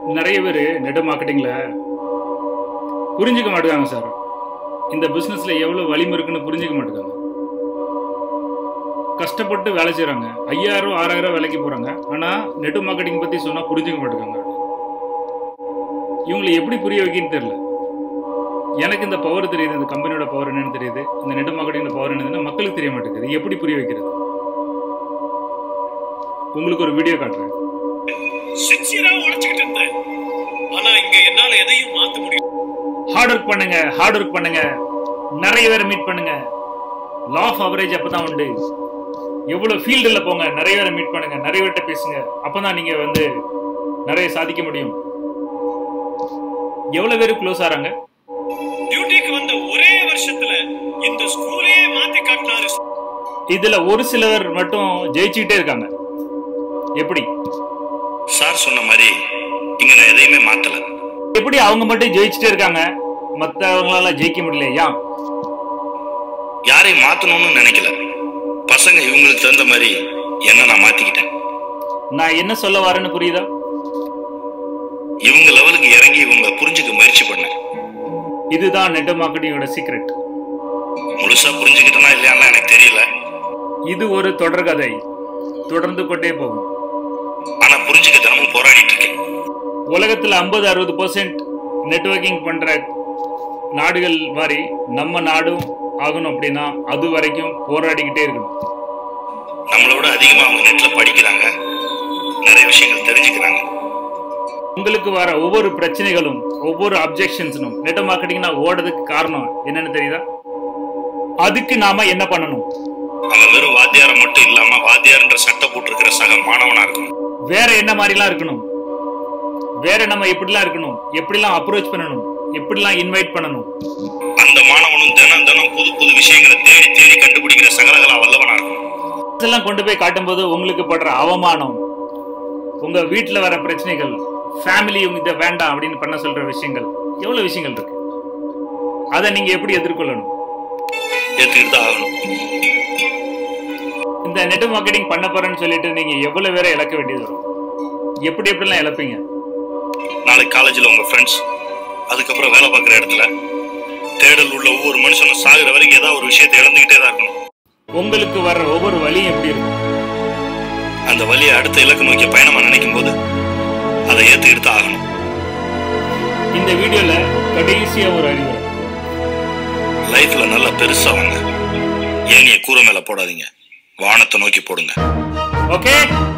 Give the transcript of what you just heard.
நிறைய பேர் நெட் மார்க்கெட்டிங்கில் புரிஞ்சுக்க மாட்டேங்காங்க சார் இந்த பிஸ்னஸில் எவ்வளோ வலிமை இருக்குன்னு புரிஞ்சுக்க மாட்டேங்காங்க கஷ்டப்பட்டு வேலை செய்கிறாங்க ஐயாயிரம் ஆறாயிரம் வேலைக்கு போகிறாங்க ஆனால் நெட் மார்க்கெட்டிங் பற்றி சொன்னால் புரிஞ்சுக்க மாட்டேங்காங்க இவங்களை எப்படி புரிய வைக்கன்னு தெரியல எனக்கு இந்த பவர் தெரியுது இந்த கம்பெனியோட பவர் என்னன்னு தெரியுது இந்த நெட் மார்க்கெட்டிங் பவர் என்னதுன்னு மக்களுக்கு தெரிய மாட்டேங்குது எப்படி புரிய வைக்கிறது உங்களுக்கு ஒரு வீடியோ காட்டுறேன் சின்சியரா உழைச்சுக்கிட்டு இருந்தேன் ஆனா இங்க என்னால எதையும் மாத்த முடியும் ஹார்ட் ஒர்க் பண்ணுங்க ஹார்ட் ஒர்க் பண்ணுங்க நிறைய பேரை மீட் பண்ணுங்க லா ஆஃப் அவரேஜ் அப்பதான் உண்டு எவ்வளவு ஃபீல்டில் போங்க நிறைய பேரை மீட் பண்ணுங்க நிறைய பேர்கிட்ட பேசுங்க அப்பதான் நீங்க வந்து நிறைய சாதிக்க முடியும் எவ்வளவு பேர் க்ளோஸ் ஆறாங்க டியூட்டிக்கு வந்த ஒரே வருஷத்துல இந்த ஸ்கூலையே மாத்தி காட்டினாரு இதுல ஒரு சிலர் மட்டும் ஜெயிச்சுக்கிட்டே இருக்காங்க எப்படி சார் சொன்ன மாதிரி இங்க நான் எதையுமே மாத்தல எப்படி அவங்க மட்டும் ஜெயிச்சுட்டே இருக்காங்க மற்றவங்களால ஜெயிக்க முடியல ஏன் யாரையும் மாத்தணும்னு நினைக்கல பசங்க இவங்களுக்கு தகுந்த மாதிரி என்ன நான் மாத்திக்கிட்டேன் நான் என்ன சொல்ல வரேன்னு புரியுதா இவங்க லெவலுக்கு இறங்கி இவங்க புரிஞ்சுக்க முயற்சி பண்ணேன் இதுதான் நெட் மார்க்கெட்டிங்கோட சீக்ரெட் முழுசா புரிஞ்சுக்கிட்டேனா இல்லையான்னு எனக்கு தெரியல இது ஒரு தொடர்கதை தொடர்ந்து கொண்டே போகும் ஆனா புரிஞ்சுக்க தினமும் போராடிட்டு இருக்கேன் உலகத்தில் ஐம்பது அறுபது பர்சன்ட் நெட்வொர்க்கிங் பண்ற நாடுகள் மாதிரி நம்ம நாடும் ஆகணும் அப்படின்னா அது வரைக்கும் போராடிக்கிட்டே இருக்கணும் நம்மளோட அதிகமா அவங்க நெட்ல படிக்கிறாங்க நிறைய விஷயங்கள் தெரிஞ்சுக்கிறாங்க உங்களுக்கு வர ஒவ்வொரு பிரச்சனைகளும் ஒவ்வொரு அப்ஜெக்ஷன்ஸும் நெட் மார்க்கெட்டிங்னா ஓடுறதுக்கு காரணம் என்னன்னு தெரியுதா அதுக்கு நாம என்ன பண்ணணும் அவன் வெறும் வாத்தியாரம் மட்டும் இல்லாம வாத்தியார்ன்ற சட்டை போட்டிருக்கிற சக மாணவனா இருக்கணும் வேற என்ன மாதிரிலாம் இருக்கணும் வேற நம்ம எப்படிலாம் இருக்கணும் எப்படிலாம் அப்ரோச் பண்ணணும் எப்படிலாம் இன்வைட் பண்ணணும் அந்த மாணவனும் தினம் தினம் புது புது விஷயங்களை தேடி தேடி கண்டுபிடிக்கிற சகலகலா வல்லவனா இருக்கணும் இதெல்லாம் கொண்டு போய் காட்டும்போது உங்களுக்கு படுற அவமானம் உங்க வீட்டில் வர பிரச்சனைகள் ஃபேமிலி இதை வேண்டாம் அப்படின்னு பண்ண சொல்ற விஷயங்கள் எவ்வளவு விஷயங்கள் இருக்கு அதை நீங்க எப்படி எதிர்கொள்ளணும் ஏத்துக்கிட்டு தான் ஆகணும் இந்த நெட் மார்க்கெட்டிங் பண்ண போறேன்னு சொல்லிட்டு நீங்க எவ்வளவு பேரை இழக்க வேண்டியது வரும் எப்படி எப்படிலாம் இழப்பீங்க நாளைக்கு காலேஜ்ல உங்க ஃப்ரெண்ட்ஸ் அதுக்கப்புறம் வேலை பார்க்குற இடத்துல தேடல் உள்ள ஒவ்வொரு மனுஷனும் சாகுற வரைக்கும் ஏதாவது ஒரு விஷயத்தை இழந்துகிட்டே தான் இருக்கணும் உங்களுக்கு வர்ற ஒவ்வொரு வழியும் எப்படி இருக்கும் அந்த வழியை அடுத்த இலக்கு நோக்கிய பயணமா நினைக்கும் போது அதை ஏத்துக்கிட்டு தான் ஆகணும் இந்த வீடியோல கடைசியா ஒரு அறிவுரை லைஃப்ல நல்லா பெருசா வாங்க ஏனிய கூரை மேல போடாதீங்க வானத்தை நோக்கி போடுங்க ஓகே